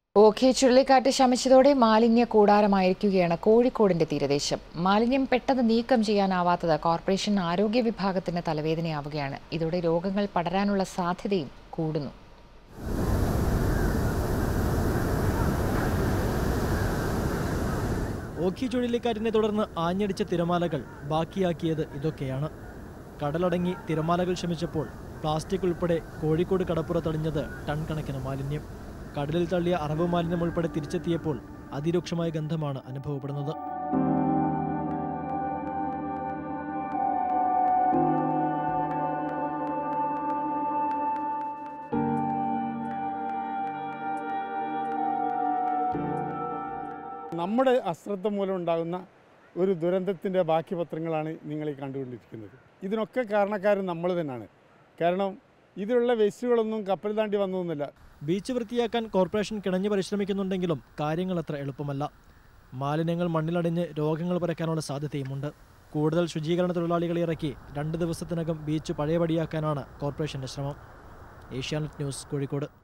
ഓഖി ചുഴലിക്കാറ്റ് ശമിച്ചതോടെ മാലിന്യ കൂടാരമായിരിക്കുകയാണ് കോഴിക്കോടിന്റെ തീരദേശം മാലിന്യം പെട്ടെന്ന് നീക്കം ചെയ്യാനാവാത്തത് കോർപ്പറേഷൻ ആരോഗ്യ വിഭാഗത്തിന് തലവേദനയാവുകയാണ് ഇതോടെ രോഗങ്ങൾ പടരാനുള്ള സാധ്യതയും കൂടുന്നു ഓഖി ചുഴലിക്കാറ്റിനെ തുടർന്ന് ആഞ്ഞടിച്ച തിരമാലകൾ ബാക്കിയാക്കിയത് ഇതൊക്കെയാണ് കടലടങ്ങി തിരമാലകൾ ശമിച്ചപ്പോൾ പ്ലാസ്റ്റിക് ഉൾപ്പെടെ കോഴിക്കോട് കടപ്പുറത്തടിഞ്ഞത് ടൺ കണക്കിന് മാലിന്യം കടലിൽ തള്ളിയ അറവ് മാലിന്യം ഉൾപ്പെടെ തിരിച്ചെത്തിയപ്പോൾ അതിരൂക്ഷമായ ഗന്ധമാണ് അനുഭവപ്പെടുന്നത് നമ്മുടെ അശ്രദ്ധ മൂലം ഉണ്ടാകുന്ന ഒരു ദുരന്തത്തിൻ്റെ ബാക്കി പത്രങ്ങളാണ് നിങ്ങൾ ഈ കണ്ടുകൊണ്ടിരിക്കുന്നത് ഇതിനൊക്കെ കാരണക്കാരൻ നമ്മൾ തന്നെയാണ് കാരണം ഇതിലുള്ള വേസ്റ്റുകളൊന്നും കപ്പൽ താണ്ടി വന്നതൊന്നുമില്ല ബീച്ച് വൃത്തിയാക്കാൻ കോർപ്പറേഷൻ കിണഞ്ഞു പരിശ്രമിക്കുന്നുണ്ടെങ്കിലും കാര്യങ്ങൾ അത്ര എളുപ്പമല്ല മാലിന്യങ്ങൾ മണ്ണിലടിഞ്ഞ് രോഗങ്ങൾ പരക്കാനുള്ള സാധ്യതയുമുണ്ട് കൂടുതൽ ശുചീകരണ തൊഴിലാളികളെ ഇറക്കി രണ്ട് ദിവസത്തിനകം ബീച്ച് പഴയപടിയാക്കാനാണ് കോർപ്പറേഷന്റെ ശ്രമം ഏഷ്യാനെറ്റ് ന്യൂസ് കോഴിക്കോട്